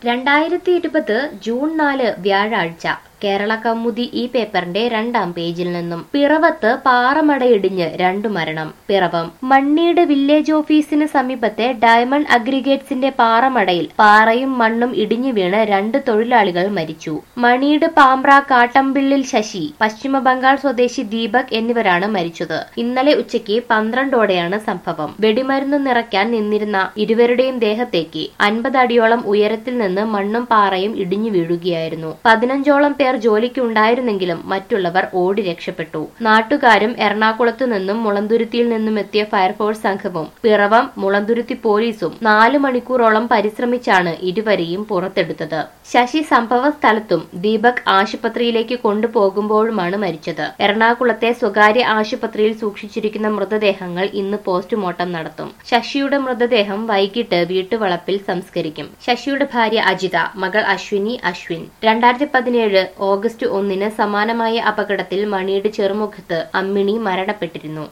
രണ്ടായിരത്തി ഇരുപത് ജൂൺ നാല് വ്യാഴാഴ്ച കേരള കൗമുദി ഈ പേപ്പറിന്റെ രണ്ടാം പേജിൽ നിന്നും പിറവത്ത് പാറമടയിടിഞ്ഞ് രണ്ടു മരണം പിറവം മണ്ണീട് വില്ലേജ് ഓഫീസിന് സമീപത്തെ ഡയമണ്ട് അഗ്രിഗേറ്റ്സിന്റെ പാറമടയിൽ പാറയും മണ്ണും ഇടിഞ്ഞു വീണ് രണ്ട് തൊഴിലാളികൾ മരിച്ചു മണീട് പാമ്പ്ര കാട്ടമ്പിള്ളിൽ ശശി പശ്ചിമ ബംഗാൾ സ്വദേശി ദീപക് എന്നിവരാണ് മരിച്ചത് ഇന്നലെ ഉച്ചയ്ക്ക് പന്ത്രണ്ടോടെയാണ് സംഭവം വെടിമരുന്ന് നിറയ്ക്കാൻ നിന്നിരുന്ന ഇരുവരുടെയും ദേഹത്തേക്ക് അൻപത് അടിയോളം ഉയരത്തിൽ നിന്ന് മണ്ണും പാറയും ഇടിഞ്ഞു വീഴുകയായിരുന്നു പതിനഞ്ചോളം പേർ ജോലിക്ക് ഉണ്ടായിരുന്നെങ്കിലും മറ്റുള്ളവർ ഓടി രക്ഷപ്പെട്ടു നാട്ടുകാരും എറണാകുളത്തു നിന്നും മുളന്തുരുത്തിയിൽ നിന്നും എത്തിയ ഫയർഫോഴ്സ് സംഘവും പിറവം മുളന്തുരുത്തി പോലീസും നാലു മണിക്കൂറോളം പരിശ്രമിച്ചാണ് ഇരുവരെയും പുറത്തെടുത്തത് ശശി സംഭവ സ്ഥലത്തും ദീപക് ആശുപത്രിയിലേക്ക് കൊണ്ടുപോകുമ്പോഴുമാണ് മരിച്ചത് എറണാകുളത്തെ സ്വകാര്യ ആശുപത്രിയിൽ സൂക്ഷിച്ചിരിക്കുന്ന മൃതദേഹങ്ങൾ ഇന്ന് പോസ്റ്റ്മോർട്ടം നടത്തും ശശിയുടെ മൃതദേഹം വൈകിട്ട് വീട്ടുവളപ്പിൽ സംസ്കരിക്കും ശശിയുടെ ഭാര്യ അജിത മകൾ അശ്വിനി അശ്വിൻ രണ്ടായിരത്തി പതിനേഴ് ഓഗസ്റ്റ് ഒന്നിന് സമാനമായ അപകടത്തിൽ മണിയുടെ ചെറുമുഖത്ത് അമ്മിണി മരണപ്പെട്ടിരുന്നു